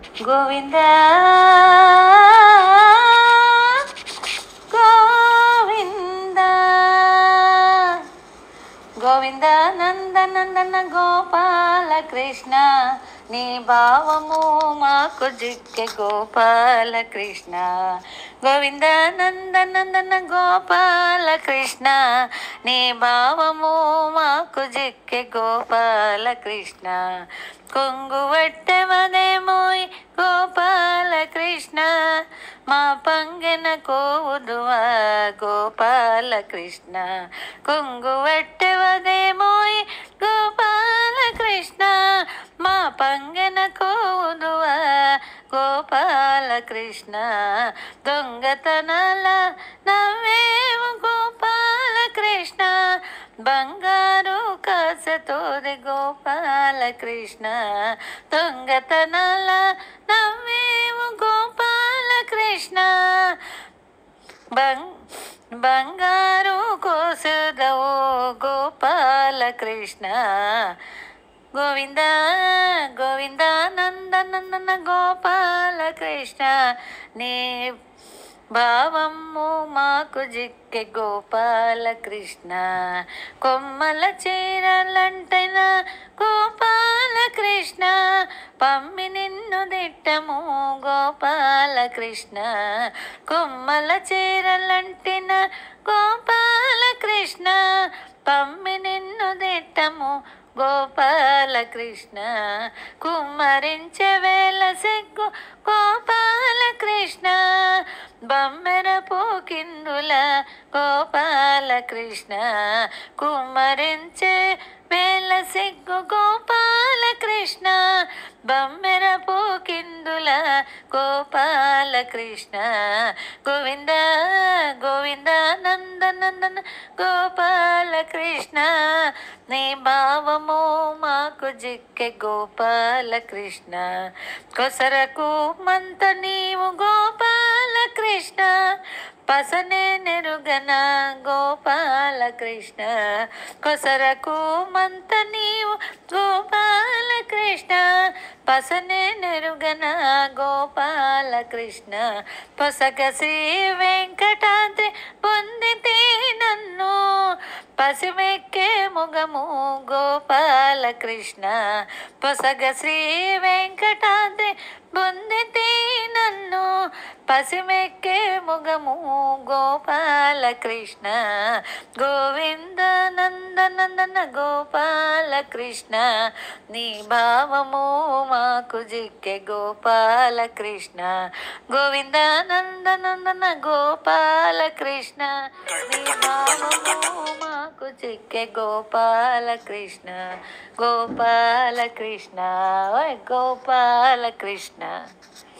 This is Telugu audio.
గోవింద గోవింద గోవింద నంద నందన గోపాల కృష్ణ నీ భావము మాకు జిక్కె గోపాల కృష్ణ గోవింద నంద నందన గోపాల కృష్ణ నీ భావము మాకు జిక్కె గోపాల కృష్ణ కొంగు వట్టెవదేమోయ్ గోపాల కృష్ణ మా పంగెన కోవుదువా గోపాల కృష్ణ కొంగు వట్టెవదేమోయ్ గోపాల కృష్ణ మా పంగెన కోవుదువా గోపాల కృష్ణ దొంగతనాల నవ్వేవు గోపాల కృష్ణ బంగారు కాసతోది గోపాల కృష్ణ దొంగతనాల నవ్వేవు గోపాల కృష్ణ బంగ్ బంగారు కోసదవు గోపాల కృష్ణ గోవింద గోవింద నంద నందన గోపాల కృష్ణ నీ భావము మాకు జిక్కె గోపాల కృష్ణ కొమ్మల చీరలంటైన గోపాల కృష్ణ పమ్మి నిన్ను దిట్టము గోపాల కృష్ణ కొమ్మల చీరలంటిన గోపాల కృష్ణ పమ్మి నిన్ను దిట్టము గోపాల కృష్ణ కుమ్మరించే వేల సిగ్గు గోపాల కృష్ణ బమ్మెర పోకిందుల గోపాల కృష్ణ కుమ్మరించే వేల సిగ్గు గోపాల కృష్ణ బమ్మెర పోకిందుల గోపాల కృష్ణ గోవింద గోవింద నంద నందన గోపాల కృష్ణ నీ భావము మాకు జిక్కె గోపాల కృష్ణ కొసరకు మంత నీవు గోపాల కృష్ణ పసనే నెరుగన గోపాల కృష్ణ కొసరకు మంత నీవు గోపాల కృష్ణ పసనే నెరుగన గోపాల కృష్ణ పొసగ శ్రీ వెంకటాద్రి పొందితే నన్ను పసిమెక్కే ముగము గోపాల కృష్ణ పొసగ శ్రీ వెంకటాద్రి పొందితే నన్ను పసిమెక్కే ముగము గోపాల కృష్ణ గోవింద నంద నందన గోపాల కృష్ణ నీ భావము మాకు జిక్కె గోపాల కృష్ణ గోవింద నంద నందన గోపాల కృష్ణ నీ భావము మాకు చిక్కె గోపాల కృష్ణ గోపాల కృష్ణ ఓయ్ గోపాల కృష్ణ